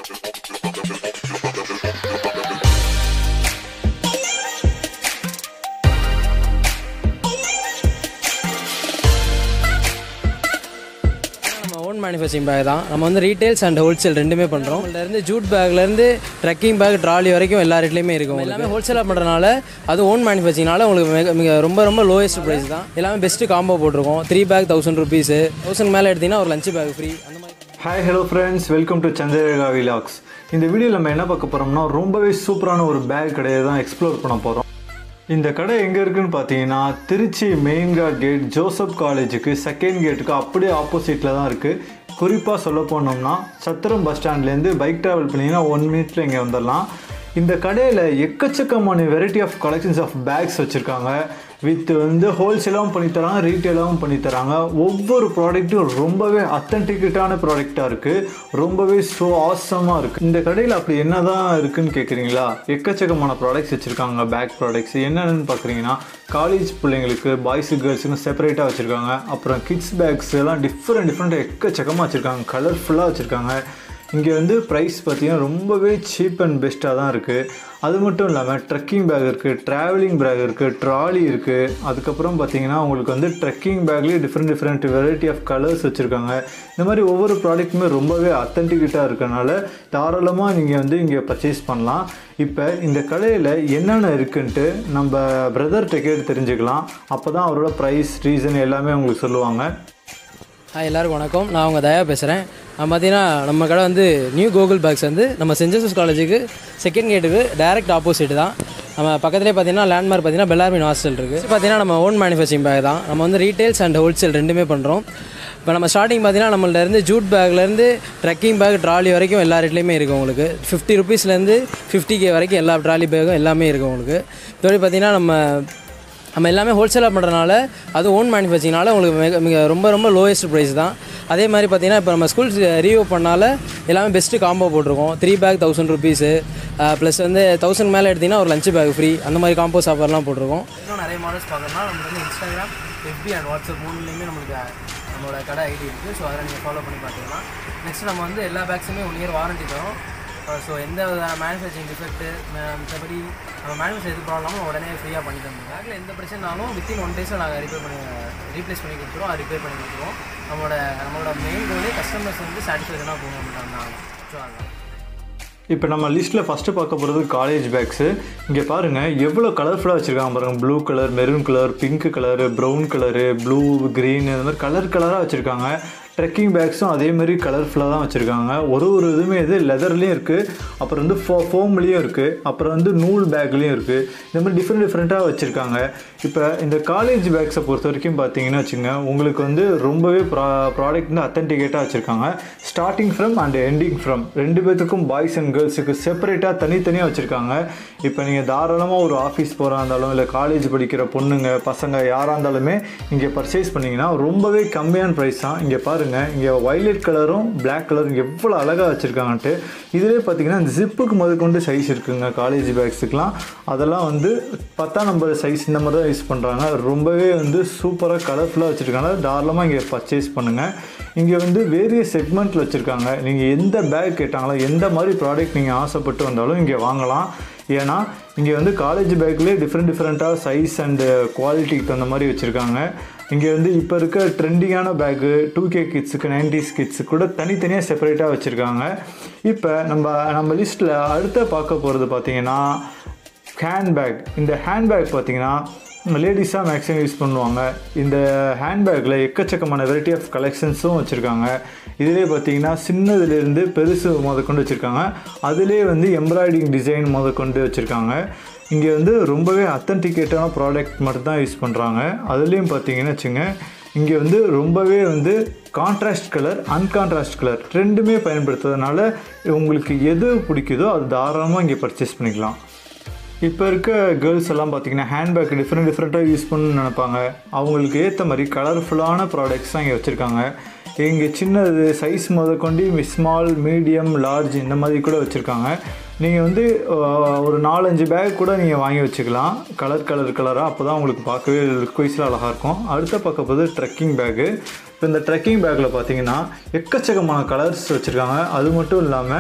நம்ம own manufacturing back தான் நம்ம வந்து ரீட்டைல்ஸ் அண்ட் ஹோல்சேல் ரெண்டுமே பண்ணுறோம் இருந்து ஜூட் பேக்லேருந்து ட்ரெக்கிங் பேக் ட்ராலி வரைக்கும் எல்லா ரேட்லேயுமே இருக்கும் எல்லாமே ஹோல்சேலாக பண்ணுறதுனால அது ஓன் மேனுஃபேக்சரிங்னால உங்களுக்கு மிக மிக ரொம்ப ரொம்ப லோயஸ்ட் ப்ரைஸ் தான் எல்லாமே பெஸ்ட்டு காம்போ போட்டிருக்கோம் three pack thousand rupees thousand மேலே எடுத்தீங்கன்னா ஒரு லஞ்ச் பேக் ஃப்ரீ அந்த மாதிரி hi hello friends welcome to Chandraka விலாக்ஸ் இந்த வீடியோவில் நம்ம என்ன பார்க்க போகிறோம்னா ரொம்பவே சூப்பரான ஒரு பேக் கடையை தான் எக்ஸ்ப்ளோர் பண்ண போகிறோம் இந்த கடை எங்கே இருக்குன்னு பார்த்தீங்கன்னா திருச்சி மெயின்காட் கேட் ஜோசப் காலேஜுக்கு செகண்ட் கேட்டுக்கு அப்படியே ஆப்போசிட்டில் தான் இருக்குது குறிப்பாக சொல்ல போனோம்னா சத்திரம் பஸ் ஸ்டாண்ட்லேருந்து பைக் ட்ராவல் பண்ணிங்கன்னா ஒன் மினிட்ல இங்கே வந்துடலாம் இந்த கடையில் எக்கச்சக்கமான variety of collections of bags வச்சுருக்காங்க வித் வந்து ஹோல்சேலாகவும் பண்ணித்தராங்க ரீட்டெயிலாகவும் பண்ணித்தராங்க ஒவ்வொரு ப்ராடக்ட்டும் ரொம்பவே அத்தன்டிக்கேட்டான ப்ராடக்டாக இருக்குது ரொம்பவே ஸோ ஆசமாக இருக்குது இந்த கடையில் அப்படி என்ன தான் இருக்குன்னு கேட்குறீங்களா எக்கச்சக்கமான ப்ராடக்ட்ஸ் வச்சுருக்காங்க பேக் ப்ராடக்ட்ஸ் என்னென்னு பார்க்குறீங்கன்னா காலேஜ் பிள்ளைங்களுக்கு பாய்ஸு கேர்ள்ஸுக்கு செப்பரேட்டாக வச்சுருக்காங்க அப்புறம் கிட்ஸ் பேக்ஸ் எல்லாம் டிஃப்ரெண்ட் டிஃப்ரெண்ட் எக்கச்சக்கமாக வச்சுருக்காங்க கலர்ஃபுல்லாக வச்சுருக்காங்க இங்கே வந்து ப்ரைஸ் பார்த்தீங்கன்னா ரொம்பவே சீப் அண்ட் பெஸ்ட்டாக தான் இருக்குது அது மட்டும் இல்லாமல் ட்ரெக்கிங் பேக் இருக்குது ட்ராவலிங் பேக் இருக்குது ட்ராலி இருக்குது அதுக்கப்புறம் பார்த்தீங்கன்னா உங்களுக்கு வந்து ட்ரெக்கிங் பேக்லேயே different different variety of colours வச்சுருக்காங்க இந்த மாதிரி ஒவ்வொரு ப்ராடக்ட்டுமே ரொம்பவே அத்தன்டிகேட்டாக இருக்கனால தாராளமாக நீங்கள் வந்து இங்கே பர்ச்சேஸ் பண்ணலாம் இப்போ இந்த கடையில் என்னென்ன இருக்குன்ட்டு நம்ம பிரதர்கிட்ட கேட்டு தெரிஞ்சுக்கலாம் அப்போ தான் அவரோட ப்ரைஸ் ரீசன் எல்லாமே உங்களுக்கு சொல்லுவாங்க ஹாய் எல்லாருக்கும் வணக்கம் நான் உங்கள் தயா பேசுகிறேன் நான் பார்த்தீங்கன்னா நம்ம கடை வந்து நியூ கூகுள் பேக்ஸ் வந்து நம்ம சென்ட் ஜோசப் காலேஜுக்கு செகண்ட் கேட்டுக்கு டைரக்ட் ஆப்போசிட் தான் நம்ம பக்கத்துலேயே பார்த்தீங்கன்னா லேண்ட்மார்க் பார்த்தீங்கன்னா பெல்லார்மின் ஹாஸ்டல் இருக்குது பார்த்தீங்கன்னா நம்ம ஓன் மேனுஃபேக்சரிங் பேக் தான் நம்ம வந்து ரீட்டைல்ஸ் அண்ட் ஹோல்சேல் ரெண்டுமே பண்ணுறோம் இப்போ நம்ம ஸ்டார்டிங் பார்த்தீங்கன்னா நம்மள்ட்ட இருந்து ஜூட் பேக்லேருந்து ட்ரெக்கிங் பேக் ட்ராலி வரைக்கும் எல்லா ரேட்லேயுமே இருக்குது உங்களுக்கு ஃபிஃப்டி ருபீஸ்லேருந்து ஃபிஃப்டி கே வரைக்கும் எல்லா ட்ராலி பேக்கும் எல்லாமே இருக்குது உங்களுக்கு இதோட பார்த்தீங்கன்னா நம்ம நம்ம எல்லாமே ஹோல்சேலாக பண்ணுறதுனால அது ஓன் மேனுஃபேக்சரிங்னால உங்களுக்கு மிக மிக ரொம்ப ரொம்ப லோயஸ்ட் ப்ரைஸ் தான் அதே மாதிரி பார்த்தீங்கன்னா இப்போ நம்ம ஸ்கூல் ரீஓ பண்ணால எல்லாமே பெஸ்ட்டு காம்போ போட்டிருக்கோம் three pack thousand rupees plus வந்து தௌசண்ட் மேலே எடுத்தீங்கன்னா ஒரு லஞ்ச் பேக் ஃப்ரீ அந்த மாதிரி காம்போஸ் ஆஃபர்லாம் போட்டிருக்கோம் இன்னும் நிறைய மாடல்ஸ் பார்க்கணும்னா நம்ம வந்து இன்ஸ்டாகிராம் எஃபி அண்ட் வாட்ஸ்அப் மூணுலேயுமே நம்மளுக்கு நம்மளோட கடை ஐடி இருக்குது ஸோ அதை நீங்கள் ஃபாலோ பண்ணி பார்த்துக்கலாம் நெக்ஸ்ட் நம்ம வந்து எல்லா பேக்ஸுமே ஒன் இயர் வாரண்டி தரோம் ஸோ எந்த மேனுஃபேக்சரிங் டிஃபெக்ட்டு மற்றபடி நம்ம மேனுஃபேக்சர் எது ப்ராப்ளமும் உடனே ஃப்ரீயாக பண்ணி தந்தோம் பேக்கில் எந்த பிரச்சனைனாலும் வித்தின் ஒன் டேஸில் நாங்கள் ரிப்பேர் பண்ணி ரீப்ளேஸ் பண்ணி கொடுத்துருவோம் அது ரிப்பேர் பண்ணி கொடுத்துருவோம் நம்மளோட நம்மளோட மெயின் கோலே கஸ்டமர்ஸ் வந்து சாட்டிஸ்ஃபேக்ஷனாக போகணும் அப்படின்றாங்க ஸோ அதுதான் இப்போ நம்ம லிஸ்ட்டில் ஃபஸ்ட்டு பார்க்க போகிறது காலேஜ் பேக்ஸு இங்கே பாருங்கள் எவ்வளோ கலர்ஃபுல்லாக வச்சுருக்காங்க பாருங்கள் blue colour maroon colour pink colour brown colour blue green இந்த மாதிரி கலர் கலராக வச்சுருக்காங்க ட்ரெக்கிங் பேக்ஸும் அதே மாதிரி கலர்ஃபுல்லாக தான் வச்சுருக்காங்க ஒரு ஒரு இதுவுமே இது லெதர்லேயும் இருக்குது அப்புறம் வந்து ஃபோ ஃபோம்லேயும் இருக்குது அப்புறம் வந்து நூல் பேக்லேயும் இருக்குது இந்த மாதிரி டிஃப்ரெண்ட் டிஃப்ரெண்ட்டாக வச்சுருக்காங்க இப்போ இந்த காலேஜ் பேக்ஸை பொறுத்த வரைக்கும் பார்த்தீங்கன்னா வச்சுங்க உங்களுக்கு வந்து ரொம்பவே ப்ரா ப்ராடக்ட் வந்து அத்தன்டிகேட்டாக வச்சுருக்காங்க starting from and ending from ரெண்டு பேத்துக்கும் பாய்ஸ் அண்ட் கேர்ள்ஸுக்கு செப்பரேட்டாக தனித்தனியாக வச்சுருக்காங்க இப்போ நீங்கள் தாராளமாக ஒரு ஆஃபீஸ் போகிறா இருந்தாலும் இல்லை காலேஜ் படிக்கிற பொண்ணுங்க பசங்க யாராக இருந்தாலுமே இங்கே பர்ச்சேஸ் பண்ணிங்கன்னா ரொம்பவே கம்மியான ப்ரைஸ் தான் இங்கே பாருங்கள் இங்கே வைலட் கலரும் பிளாக் கலரும் எவ்வளோ அழகாக வச்சுருக்காங்கன்ட்டு இதிலே பார்த்தீங்கன்னா இந்த ஜிப்புக்கு முதற்கொண்டு சைஸ் இருக்குங்க காலேஜ் பேக்ஸுக்கெலாம் அதெல்லாம் வந்து பத்தாம் நம்பர் சைஸ் இந்த மாதிரி தான் யூஸ் பண்ணுறாங்க ரொம்பவே வந்து சூப்பராக கலர்ஃபுல்லாக வச்சுருக்காங்க தாராளமாக இங்கே பர்ச்சேஸ் பண்ணுங்கள் இங்கே வந்து வேரியஸ் செக்மெண்ட்டில் வச்சுருக்காங்க நீங்கள் எந்த பேக் கேட்டாங்களோ எந்த மாதிரி ப்ராடக்ட் நீங்கள் ஆசைப்பட்டு வந்தாலும் இங்கே வாங்கலாம் ஏன்னா இங்கே வந்து காலேஜ் பேக்லேயே டிஃப்ரெண்ட் டிஃப்ரெண்ட்டாக சைஸ் அண்டு குவாலிட்டிக்கு தகுந்த மாதிரி வச்சுருக்காங்க இங்கே வந்து இப்போ இருக்க ட்ரெண்டிங்கான பேக்கு டூ கே கிட்ஸுக்கு நைன்டிஸ் கிட்ஸுக்கு கூட தனித்தனியாக செப்பரேட்டாக வச்சுருக்காங்க இப்போ நம்ம நம்ம லிஸ்ட்டில் அடுத்த பார்க்க போகிறது பார்த்தீங்கன்னா ஹேண்ட்பேக் இந்த ஹேண்ட்பேக் பார்த்தீங்கன்னா லேடிஸாக மேக்ஸிமம் யூஸ் பண்ணுவாங்க இந்த ஹேண்ட்பேக்கில் எக்கச்சக்கமான வெரைட்டி ஆஃப் கலெக்ஷன்ஸும் வச்சுருக்காங்க இதிலே பார்த்தீங்கன்னா சின்னதுலேருந்து பெருசு முதற்கொண்டு வச்சுருக்காங்க அதிலே வந்து எம்ப்ராய்டிங் டிசைன் முதற்கொண்டு வச்சுருக்காங்க இங்கே வந்து ரொம்பவே அத்தன்டிகேட்டான ப்ராடக்ட் மட்டும் தான் யூஸ் பண்ணுறாங்க அதுலேயும் பார்த்தீங்கன்னா வச்சுங்க இங்கே வந்து ரொம்பவே வந்து கான்ட்ராஸ்ட் கலர் அன்கான்ட்ராஸ்ட் கலர் ரெண்டுமே பயன்படுத்துறதுனால உங்களுக்கு எது பிடிக்குதோ அது தாராளமாக இங்கே பர்ச்சேஸ் பண்ணிக்கலாம் இப்போ இருக்க கேர்ள்ஸ் எல்லாம் பார்த்தீங்கன்னா ஹேண்ட்பேக் டிஃப்ரெண்ட் டிஃப்ரெண்ட்டாக யூஸ் பண்ணணும்னு நினைப்பாங்க அவங்களுக்கு ஏற்ற மாதிரி கலர்ஃபுல்லான ப்ராடக்ட்ஸ் தான் இங்கே வச்சுருக்காங்க இங்கே சின்னது சைஸ் முதற்கொண்டு ஸ்மால் மீடியம் லார்ஜ் இந்த மாதிரி கூட வச்சுருக்காங்க நீங்கள் வந்து அஹ், ஒரு நாலஞ்சு பேக் கூட நீங்கள் வாங்கி வச்சுக்கலாம் கலர் கலர் கலராக அப்போ தான் உங்களுக்கு பார்க்கவே லுக்வைஸில் அழகாக இருக்கும் அடுத்த பார்க்க போது ட்ரெக்கிங் பேக்கு இப்போ இந்த ட்ரெக்கிங் பேக்கில் பார்த்தீங்கன்னா எக்கச்சக்கமான கலர்ஸ் வச்சுருக்காங்க அது மட்டும் இல்லாமல்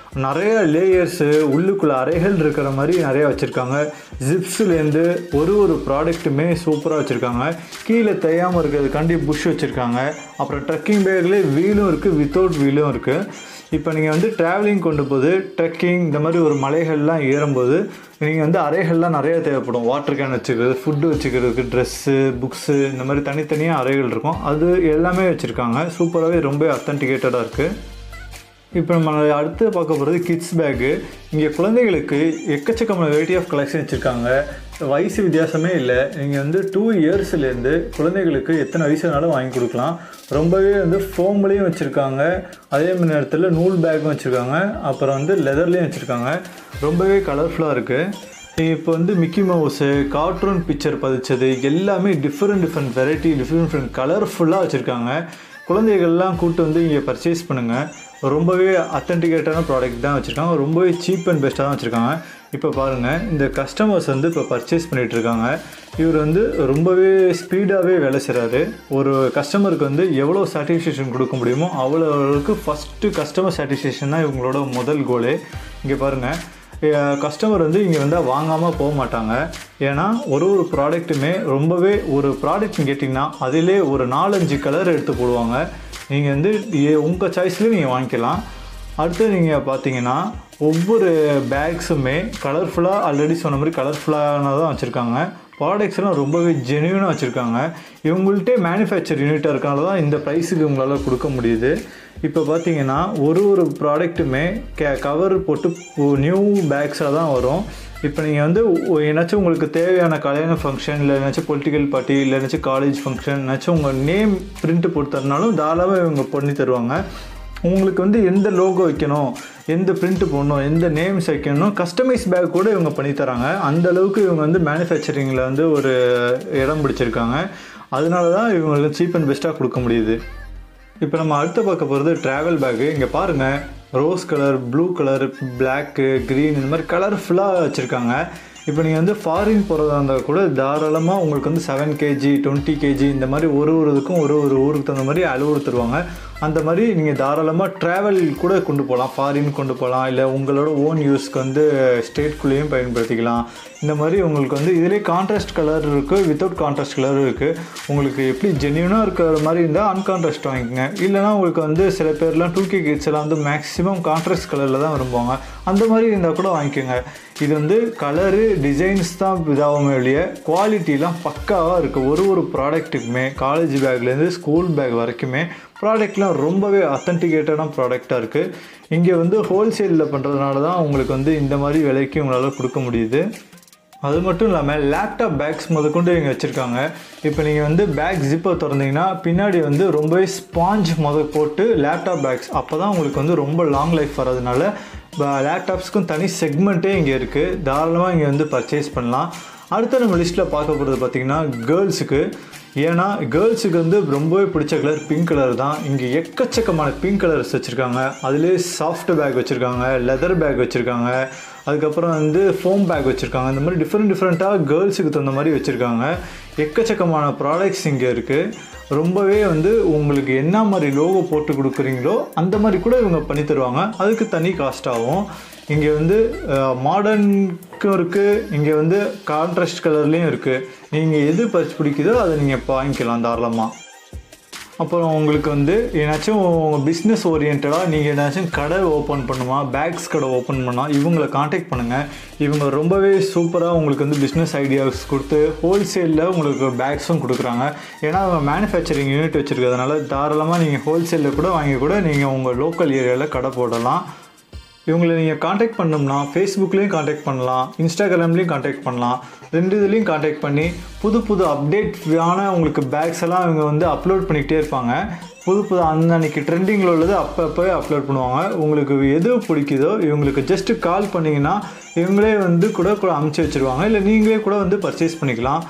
நிறைய லேயர்ஸு உள்ளுக்குள்ளே அறைகள் இருக்கிற மாதிரி நிறையா வச்சுருக்காங்க ஜிப்ஸ்லேருந்து ஒரு ஒரு ப்ராடக்ட்டுமே சூப்பராக வச்சுருக்காங்க கீழே தேயாமல் இருக்கிறதுக்காண்டி புஷ் வச்சுருக்காங்க அப்புறம் ட்ரக்கிங் பேக்லேயே வீலும் இருக்குது வித்தவுட் வீலும் இருக்குது இப்போ நீங்கள் வந்து ட்ராவலிங் கொண்டு போது ட்ரெக்கிங் இந்த மாதிரி ஒரு மலைகள்லாம் ஏறும்போது நீங்கள் வந்து அறைகள்லாம் நிறைய தேவைப்படும் வாட்டர் கேன் வச்சுக்கிறது ஃபுட்டு வச்சுக்கிறதுக்கு ட்ரெஸ்ஸு புக்ஸு இந்த மாதிரி தனித்தனியாக அறைகள் இருக்கும் அது எல்லாமே வச்சுருக்காங்க சூப்பராகவே ரொம்ப அத்தன்டிகேட்டடாக இருக்குது இப்போ நம்ம அடுத்து பார்க்க போகிறது கிட்ஸ் பேக்கு இங்கே குழந்தைகளுக்கு எக்கச்சக்கமான வெரைட்டி ஆஃப் கலெக்ஷன் வச்சுருக்காங்க வயசு வித்தியாசமே இல்லை நீங்கள் வந்து டூ இயர்ஸ்லேருந்து குழந்தைகளுக்கு எத்தனை வயசு வேணாலும் வாங்கி கொடுக்கலாம் ரொம்பவே வந்து ஃபோம்லேயும் வச்சுருக்காங்க அதே மாதிரி நேரத்தில் நூல் பேக்கும் வச்சுருக்காங்க அப்புறம் வந்து லெதர்லேயும் வச்சுருக்காங்க ரொம்பவே கலர்ஃபுல்லாக இருக்குது இப்போ வந்து மிக்கி மவுஸு கார்ட்டூன் பிக்சர் பதிச்சது எல்லாமே different different variety different different கலர்ஃபுல்லாக வச்சுருக்காங்க குழந்தைகள்லாம் கூட்டு வந்து இங்கே பர்ச்சேஸ் பண்ணுங்கள் ரொம்பவே அத்தன்டிகேட்டான ப்ராடக்ட் தான் வச்சுருக்காங்க ரொம்பவே சீப் அண்ட் பெஸ்ட்டாக தான் வச்சுருக்காங்க இப்போ பாருங்கள் இந்த கஸ்டமர்ஸ் வந்து இப்போ பர்ச்சேஸ் பண்ணிகிட்டு இருக்காங்க இவர் வந்து ரொம்பவே ஸ்பீடாகவே வேலை செய்கிறாரு ஒரு கஸ்டமருக்கு வந்து எவ்வளோ சாட்டிஸ்ஃபேக்ஷன் கொடுக்க முடியுமோ அவ்வளோ அளவுக்கு ஃபஸ்ட்டு கஸ்டமர் சாட்டிஸ்ஃபேக்ஷன் தான் இவங்களோட முதல் கோலே இங்கே பாருங்கள் கஸ்டமர் வந்து இங்கே வந்தால் வாங்காமல் போக மாட்டாங்க ஏன்னா ஒரு ஒரு ப்ராடக்ட்டுமே ரொம்பவே ஒரு ப்ராடக்ட்னு கேட்டிங்கன்னா அதிலே ஒரு நாலஞ்சு கலர் எடுத்து போடுவாங்க நீங்கள் வந்து உங்கள் சாய்ஸ்லேயும் நீங்கள் வாங்கிக்கலாம் அடுத்து நீங்கள் பார்த்தீங்கன்னா ஒவ்வொரு பேக்ஸுமே கலர்ஃபுல்லாக ஆல்ரெடி சொன்ன மாதிரி கலர்ஃபுல்லானதான் வச்சுருக்காங்க ப்ராடக்ட்ஸ்லாம் ரொம்பவே ஜென்யூனாக வச்சுருக்காங்க இவங்கள்ட்டே மேனுஃபேக்சர் யூனிட்டாக இருக்கனால தான் இந்த ப்ரைஸுக்கு உங்களால் கொடுக்க முடியுது இப்போ பார்த்தீங்கன்னா ஒரு ஒரு ப்ராடக்ட்டுமே கே கவர் போட்டு நியூ பேக்ஸாக தான் வரும் இப்போ நீங்கள் வந்து ஏன்னாச்சும் உங்களுக்கு தேவையான கல்யாண ஃபங்க்ஷன் இல்லை ஏதாச்சும் பொலிட்டிக்கல் பார்ட்டி இல்லை ஏதாச்சும் காலேஜ் ஃபங்க்ஷன் ஏதாச்சும் உங்கள் நேம் பிரிண்ட்டு போட்டு தரனாலும் தாராளமாக இவங்க பண்ணி தருவாங்க உங்களுக்கு வந்து எந்த லோகோ வைக்கணும் எந்த பிரிண்ட் போடணும் எந்த நேம்ஸ் வைக்கணும் கஸ்டமைஸ் பேக் கூட இவங்க பண்ணி தராங்க அந்த அளவுக்கு இவங்க வந்து மேனுஃபேக்சரிங்கில் வந்து ஒரு இடம் பிடிச்சிருக்காங்க அதனால தான் இவங்களுக்கு சீப் அண்ட் பெஸ்ட்டாக கொடுக்க முடியுது இப்போ நம்ம அடுத்து பார்க்க போகிறது ட்ராவல் பேக்கு இங்கே பாருங்கள் rose colour blue colour black green இந்த மாதிரி கலர்ஃபுல்லாக வச்சுருக்காங்க இப்போ நீங்கள் வந்து ஃபாரின் போகிறதா இருந்தால் கூட தாராளமாக உங்களுக்கு வந்து செவன் கேஜி டுவெண்ட்டி கேஜி இந்த மாதிரி ஒரு ஒரு இதுக்கும் ஒரு ஒரு ஊருக்கு தகுந்த மாதிரி அளவு தருவாங்க அந்த மாதிரி நீங்கள் தாராளமாக ட்ராவல் கூட கொண்டு போகலாம் ஃபாரின் கொண்டு போகலாம் இல்லை உங்களோட ஓன் யூஸ்க்கு வந்து ஸ்டேட்குள்ளேயும் பயன்படுத்திக்கலாம் இந்த மாதிரி உங்களுக்கு வந்து இதிலே கான்ட்ராஸ்ட் கலர் இருக்குது வித்தவுட் கான்ட்ராஸ்ட் கலர் இருக்குது உங்களுக்கு எப்படி ஜென்யூனாக இருக்கிற மாதிரி இருந்தால் அன்கான்ட்ராஸ்ட் வாங்கிக்கோங்க இல்லைனா உங்களுக்கு வந்து சில பேர்லாம் டூ கே கிட்ஸ் எல்லாம் வந்து மேக்ஸிமம் கான்ட்ராஸ்ட் கலரில் தான் விரும்புவாங்க அந்த மாதிரி இருந்தால் கூட வாங்கிக்கோங்க இது வந்து கலரு டிசைன்ஸ் தான் இதாகுமே வெளியே குவாலிட்டிலாம் பக்காவாக இருக்குது ஒரு ஒரு ப்ராடக்ட்டுக்குமே காலேஜ் பேக்லேருந்து ஸ்கூல் பேக் வரைக்குமே ப்ராடக்ட்லாம் ரொம்பவே அத்தன்டிகேட்டடான ப்ராடக்டாக இருக்குது இங்கே வந்து ஹோல்சேலில் பண்ணுறதுனால தான் உங்களுக்கு வந்து இந்த மாதிரி விலைக்கு உங்களால் கொடுக்க முடியுது அது மட்டும் இல்லாமல் லேப்டாப் பேக்ஸ் முதற்கொண்டு இங்கே வச்சுருக்காங்க இப்போ நீங்கள் வந்து பேக் ஜிப்பை திறந்தீங்கன்னா பின்னாடி வந்து ரொம்பவே ஸ்பாஞ்ச் முத போட்டு லேப்டாப் பேக்ஸ் அப்போ தான் உங்களுக்கு வந்து ரொம்ப லாங் லைஃப் வர்றதுனால லேப்டாப்ஸ்க்கும் தனி செக்மெண்ட்டே இங்கே இருக்குது தாராளமாக இங்கே வந்து பர்ச்சேஸ் பண்ணலாம் அடுத்த நம்ம லிஸ்ட்டில் பார்க்க போகிறது பார்த்திங்கன்னா கேர்ள்ஸுக்கு ஏன்னா கேர்ள்ஸுக்கு வந்து ரொம்பவே பிடிச்ச கலர் பிங்க் கலர் தான் இங்கே எக்கச்சக்கமான பிங்க் கலர்ஸ் வச்சுருக்காங்க அதிலே சாஃப்ட் பேக் வச்சுருக்காங்க லெதர் பேக் வச்சுருக்காங்க அதுக்கப்புறம் வந்து ஃபோம் பேக் வச்சுருக்காங்க இந்த மாதிரி டிஃப்ரெண்ட் டிஃப்ரெண்ட்டாக கேர்ள்ஸுக்கு தகுந்த மாதிரி வச்சுருக்காங்க எக்கச்சக்கமான ப்ராடக்ட்ஸ் இங்கே இருக்குது ரொம்பவே வந்து உங்களுக்கு என்ன மாதிரி லோகோ போட்டு கொடுக்குறீங்களோ அந்த மாதிரி கூட இவங்க பண்ணி தருவாங்க அதுக்கு தனி காஸ்ட் ஆகும் இங்கே வந்து மாடர்னுக்கும் இருக்குது இங்கே வந்து கான்ட்ராஸ்ட் கலர்லேயும் இருக்குது நீங்கள் எது பர்ச் பிடிக்குதோ அதை நீங்கள் வாங்கிக்கலாம் தாராளமாக அப்புறம் உங்களுக்கு வந்து ஏதாச்சும் உங்கள் பிஸ்னஸ் ஓரியன்டாக நீங்கள் ஏதாச்சும் கடை ஓப்பன் பண்ணுமா பேக்ஸ் கடை ஓப்பன் பண்ணால் இவங்களை காண்டாக்ட் பண்ணுங்கள் இவங்க ரொம்பவே சூப்பராக உங்களுக்கு வந்து பிஸ்னஸ் ஐடியாஸ் கொடுத்து ஹோல்சேலில் உங்களுக்கு பேக்ஸும் கொடுக்குறாங்க ஏன்னா அவங்க மேனுஃபேக்சரிங் யூனிட் வச்சுருக்கிறதுனால தாராளமாக நீங்கள் ஹோல்சேலில் கூட வாங்கி கூட நீங்கள் உங்கள் லோக்கல் ஏரியாவில் கடை போடலாம் இவங்களை நீங்கள் காண்டாக்ட் பண்ணோம்னா ஃபேஸ்புக்லேயும் காண்டாக்ட் பண்ணலாம் இன்ஸ்டாகிராம்லேயும் காண்டாக்ட் பண்ணலாம் ரெண்டு இதுலேயும் காண்டாக்ட் பண்ணி புது புது அப்டேட்டான உங்களுக்கு பேக்ஸ் எல்லாம் இவங்க வந்து அப்லோட் பண்ணிக்கிட்டே இருப்பாங்க புது புது அந்த அன்னைக்கு ட்ரெண்டிங்கில் உள்ளது அப்பப்போ அப்லோட் பண்ணுவாங்க உங்களுக்கு எது பிடிக்குதோ இவங்களுக்கு ஜஸ்ட்டு கால் பண்ணிங்கன்னா இவங்களே வந்து கூட கூட அமுச்சு வச்சுருவாங்க இல்லை நீங்களே கூட வந்து பர்ச்சேஸ் பண்ணிக்கலாம்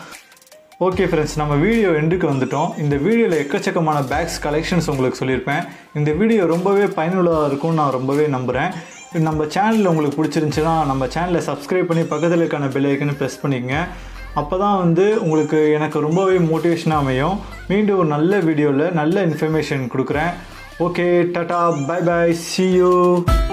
ஓகே ஃப்ரெண்ட்ஸ் நம்ம வீடியோ எண்டுக்கு வந்துட்டோம் இந்த வீடியோவில் எக்கச்சக்கமான பேக்ஸ் கலெக்ஷன்ஸ் உங்களுக்கு சொல்லியிருப்பேன் இந்த வீடியோ ரொம்பவே பயனுள்ளதாக இருக்கும்னு நான் ரொம்பவே நம்புகிறேன் நம்ம சேனலில் உங்களுக்கு பிடிச்சிருந்துச்சுன்னா நம்ம சேனலை சப்ஸ்கிரைப் பண்ணி பக்கத்தில் இருக்கான பெல் ஐக்கனை ப்ரெஸ் பண்ணிக்கங்க அப்போ தான் வந்து உங்களுக்கு எனக்கு ரொம்பவே மோட்டிவேஷனாக அமையும் மீண்டும் ஒரு நல்ல வீடியோவில் நல்ல இன்ஃபர்மேஷன் கொடுக்குறேன் okay tata bye bye see you